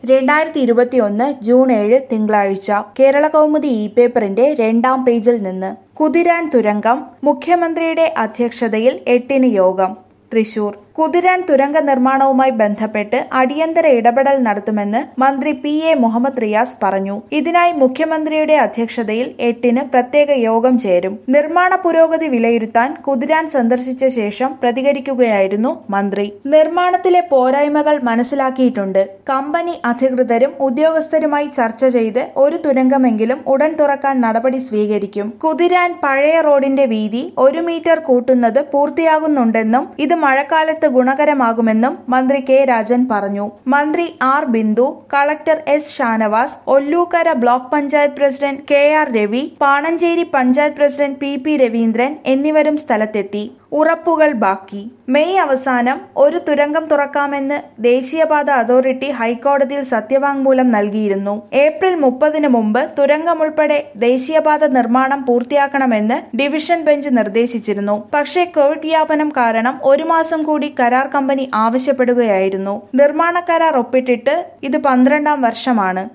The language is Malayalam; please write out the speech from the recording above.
രണ്ടായിരത്തി ഇരുപത്തിയൊന്ന് ജൂൺ ഏഴ് തിങ്കളാഴ്ച കേരള കൗമുദി ഇ പേപ്പറിന്റെ രണ്ടാം പേജിൽ നിന്ന് കുതിരാൻ തുരങ്കം മുഖ്യമന്ത്രിയുടെ അധ്യക്ഷതയിൽ എട്ടിന് യോഗം തൃശൂർ കുതിരാൻ തുരങ്ക നിർമ്മാണവുമായി ബന്ധപ്പെട്ട് അടിയന്തര ഇടപെടൽ നടത്തുമെന്ന് മന്ത്രി പി എ മുഹമ്മദ് റിയാസ് പറഞ്ഞു ഇതിനായി മുഖ്യമന്ത്രിയുടെ അധ്യക്ഷതയിൽ എട്ടിന് പ്രത്യേക യോഗം ചേരും നിർമ്മാണ പുരോഗതി വിലയിരുത്താൻ കുതിരാൻ സന്ദർശിച്ച ശേഷം പ്രതികരിക്കുകയായിരുന്നു മന്ത്രി നിർമ്മാണത്തിലെ പോരായ്മകൾ മനസ്സിലാക്കിയിട്ടുണ്ട് കമ്പനി അധികൃതരും ഉദ്യോഗസ്ഥരുമായി ചർച്ച ചെയ്ത് ഒരു തുരങ്കമെങ്കിലും ഉടൻ തുറക്കാൻ നടപടി സ്വീകരിക്കും കുതിരാൻ പഴയ റോഡിന്റെ വീതി ഒരു മീറ്റർ കൂട്ടുന്നത് പൂർത്തിയാകുന്നുണ്ടെന്നും ഇത് മഴക്കാലത്ത് ഗുണകരമാകുമെന്നും മന്ത്രി കെ രാജൻ പറഞ്ഞു മന്ത്രി R Bindu collector S Shanavas Ollukkara block panchayat president K R Ravi Pananchery panchayat president P P Raveendran എന്നിവരും സ്ഥലത്തെത്തി ഉറപ്പുകൾ ബാക്കി മെയ് അവസാനം ഒരു തുരങ്കം തുറക്കാമെന്ന് ദേശീയപാത അതോറിറ്റി ഹൈക്കോടതിയിൽ സത്യവാങ്മൂലം നൽകിയിരുന്നു ഏപ്രിൽ മുപ്പതിന് മുമ്പ് തുരങ്കം ഉൾപ്പെടെ ദേശീയപാത നിർമ്മാണം പൂർത്തിയാക്കണമെന്ന് ഡിവിഷൻ ബെഞ്ച് നിർദ്ദേശിച്ചിരുന്നു പക്ഷേ കോവിഡ് വ്യാപനം കാരണം ഒരു മാസം കൂടി കരാർ കമ്പനി ആവശ്യപ്പെടുകയായിരുന്നു നിർമ്മാണ കരാർ ഒപ്പിട്ടിട്ട് ഇത് പന്ത്രണ്ടാം വർഷമാണ്